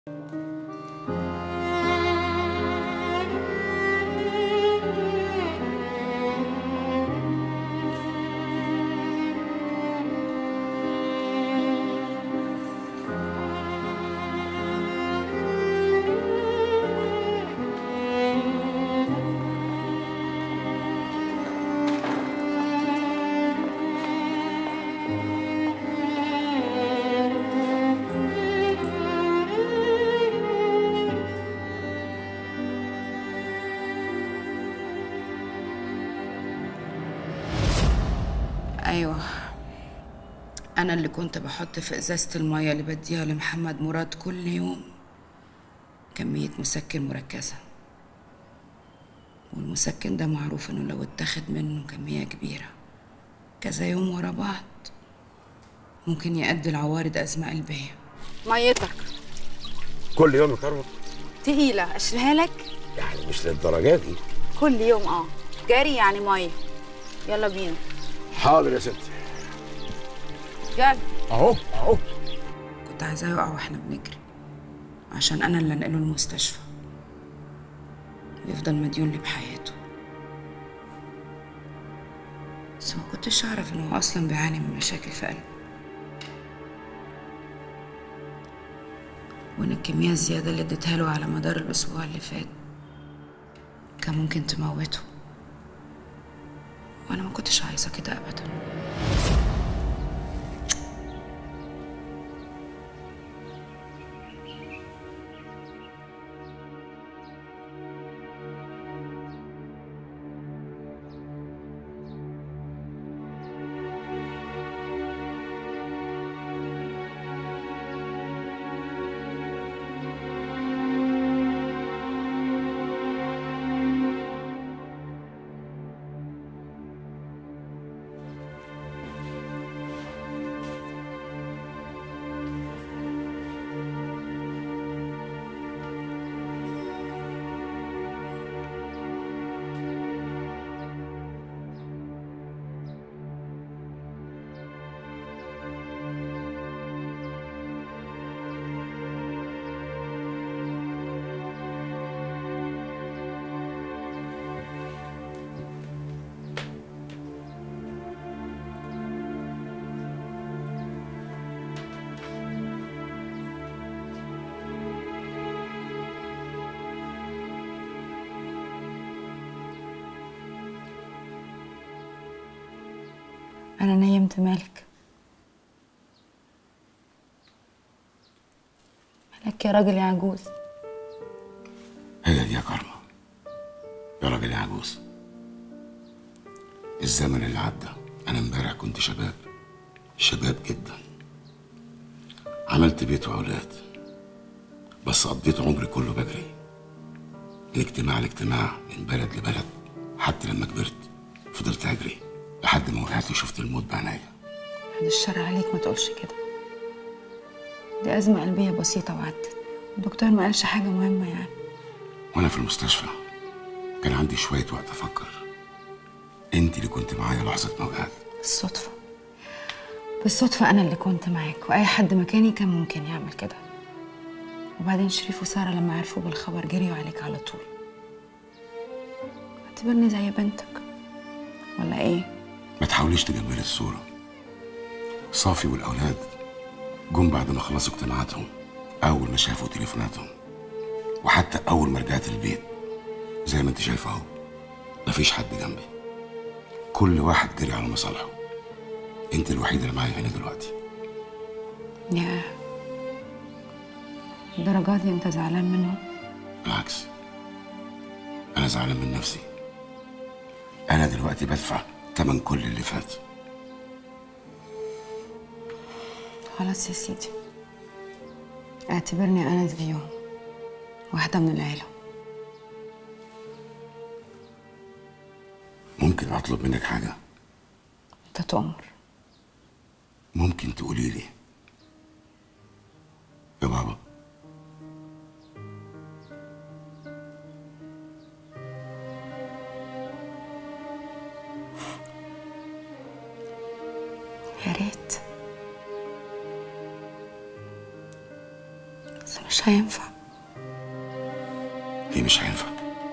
ايوه انا اللي كنت بحط في ازازه الميه اللي بديها لمحمد مراد كل يوم كميه مسكن مركزه والمسكن ده معروف انه لو اتاخد منه كميه كبيره كذا يوم ورا بعض ممكن يؤدي لعوارض ازمه قلبيه ميتك كل يوم يا ثروت تقيلة أشيلها لك يعني مش للدرجه دي كل يوم اه جري يعني مية يلا بينا حاضر يا ستي يلا اهو اهو كنت عايزاه يقع واحنا بنجري عشان انا اللي انقله المستشفى ويفضل مديون لي بحياته بس ما كنتش اعرف انه هو اصلا بيعاني من مشاكل في قلبه وان الكميه الزياده اللي اديتها له على مدار الاسبوع اللي فات كان ممكن تموته وانا ما كنتش عايزه كده ابدا انا نيمت مالك مالك يا راجل يا عجوز هي دي يا كارما يا راجل يا عجوز الزمن اللي عدى انا امبارح كنت شباب شباب جدا عملت بيت واولاد بس قضيت عمري كله بجري من اجتماع لاجتماع من بلد لبلد حتى لما كبرت فضلت اجري لحد ما وقعت وشفت الموت بعينيا بعد الشر عليك ما تقولش كده دي أزمة قلبية بسيطة وعدت الدكتور ما قالش حاجة مهمة يعني وانا في المستشفى كان عندي شويه وقت افكر انت اللي كنت معايا لحظه ما وقعت بالصدفة بالصدفة أنا اللي كنت معاك وأي حد مكاني كان ممكن يعمل كده وبعدين شريف وسارة لما عرفوا بالخبر جريوا عليك على طول اعتبرني زي بنتك ولا إيه؟ ما تحاوليش تجملي الصورة صافي والأولاد جم بعد ما خلصوا اجتماعاتهم أول ما شافوا تليفوناتهم وحتى أول ما رجعت البيت زي ما أنت شايفة أهو مفيش حد جنبي كل واحد جري على مصالحه أنت الوحيدة اللي معايا هنا دلوقتي يا الدرجات دي أنت زعلان منهم؟ بالعكس أنا زعلان من نفسي أنا دلوقتي بدفع تمن كل اللي فات خلاص يا سيدي اعتبرني أنا فيهم واحدة من العيلة ممكن أطلب منك حاجة أنت تؤمر ممكن تقولي لي يا بابا يا ريت بس مش مش هينفع ليه مش هينفع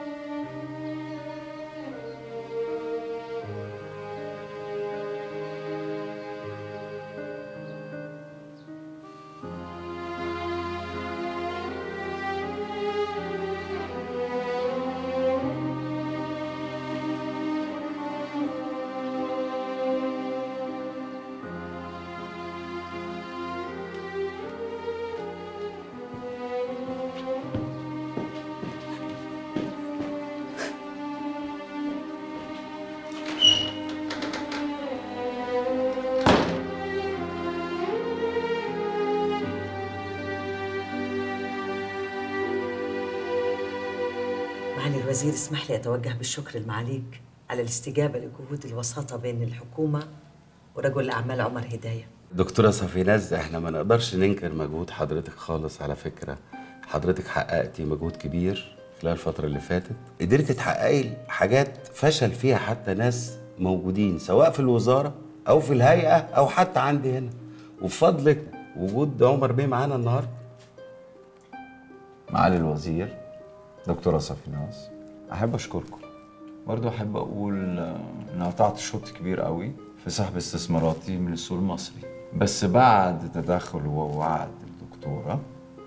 معالي الوزير اسمح لي أتوجه بالشكر لمعاليك على الاستجابة لجهود الوساطة بين الحكومة ورجل الأعمال عمر هداية دكتورة صفيناز احنا ما نقدرش ننكر مجهود حضرتك خالص على فكرة حضرتك حققتي مجهود كبير خلال الفترة اللي فاتت قدرتي تحققي حاجات فشل فيها حتى ناس موجودين سواء في الوزارة أو في الهيئة أو حتى عندي هنا وبفضلك وجود عمر بيه معانا النهاردة معالي الوزير دكتورة صفيناز أحب أشكركم برضو أحب أقول آه، إن قطعت شوط كبير قوي في سحب استثماراتي من السوق المصري بس بعد تدخل ووعد الدكتورة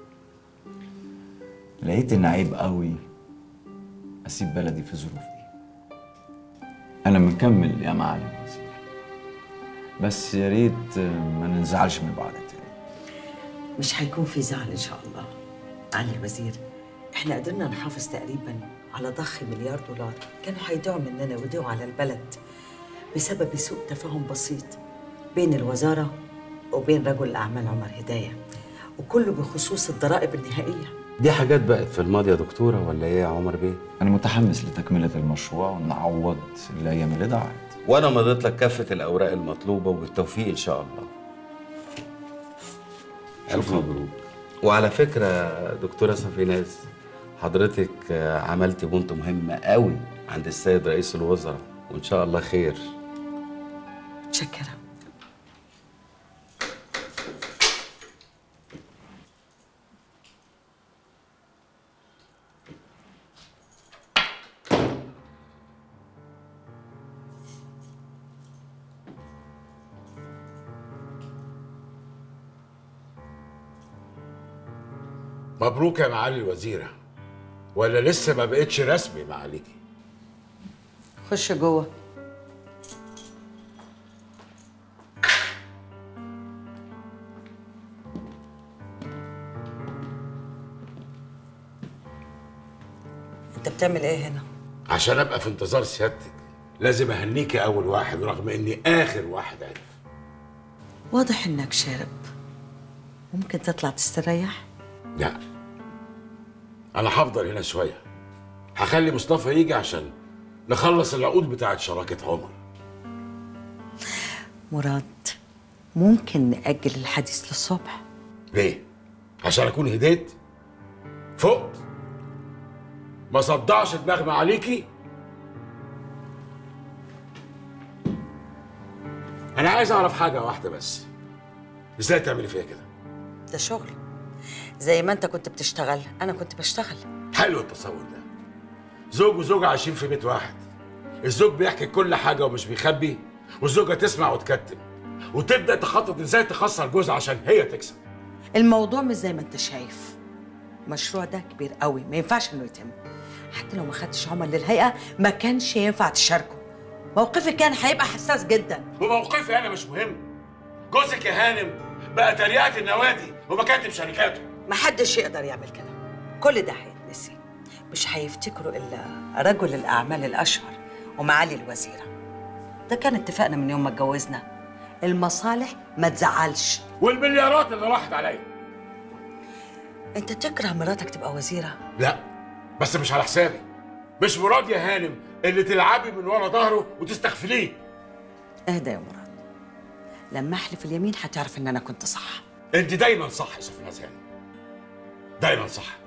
لقيت إن عيب قوي أسيب بلدي في الظروف دي أنا مكمل يا معالي الوزير بس يا ريت آه، ما ننزعلش من بعض تاني مش هيكون في زعل إن شاء الله معالي الوزير إحنا قدرنا نحافظ تقريبا على ضخ مليار دولار كانوا هيضيعوا مننا ويضيعوا على البلد بسبب سوء تفاهم بسيط بين الوزارة وبين رجل الأعمال عمر هداية وكله بخصوص الضرائب النهائية دي حاجات بقت في الماضي يا دكتورة ولا إيه يا عمر بيه؟ أنا متحمس لتكملة المشروع ونعوض الأيام اللي ضاعت وأنا مضيت لك كافة الأوراق المطلوبة وبالتوفيق إن شاء الله ألف مبروك وعلى فكرة دكتورة صفيناز حضرتك آه، عملتي بنت مهمة قوي عند السيد رئيس الوزراء وإن شاء الله خير متشكرة مبروك يا معالي الوزيرة ولا لسه ما بقتش رسمي معاليكي خش جوه انت بتعمل ايه هنا؟ عشان ابقى في انتظار سيادتك لازم اهنيكي اول واحد رغم اني اخر واحد عرف واضح انك شارب ممكن تطلع تستريح؟ لا انا هفضل هنا شويه هخلي مصطفى يجي عشان نخلص العقود بتاعت شراكه عمر مراد ممكن نأجل الحديث للصبح ليه عشان اكون هديت فقت ما صدعش دماغ معاليكي انا عايز اعرف حاجه واحده بس ازاي تعملي فيها كده ده شغل زي ما انت كنت بتشتغل انا كنت بشتغل حلو التصور ده زوج وزوجة عايشين في بيت واحد الزوج بيحكي كل حاجة ومش بيخبي والزوجة تسمع وتكتب وتبدأ تخطط ازاي تخسر جوزها عشان هي تكسب الموضوع مش زي ما انت شايف المشروع ده كبير قوي ما ينفعش انه يتم حتى لو ما خدتش عمر للهيئه ما كانش ينفع تشاركه موقفك كان هيبقى حساس جدا وموقفي أنا مش مهم جوزك يا هانم بقى تريقة النوادي ومكاتب شركاته ما حدش يقدر يعمل كده كل ده هيتنسي مش هيفتكروا الا رجل الاعمال الاشهر ومعالي الوزيره ده كان اتفاقنا من يوم ما اتجوزنا المصالح ما تزعلش والمليارات اللي راحت عليا انت تكره مراتك تبقى وزيره لا بس مش على حسابي مش مراد يا هانم اللي تلعبي من ورا ظهره وتستغفليه اهدى يا مراد لما احلف اليمين هتعرف ان انا كنت صح انت دايما صح يا سفينة هانم دايما صح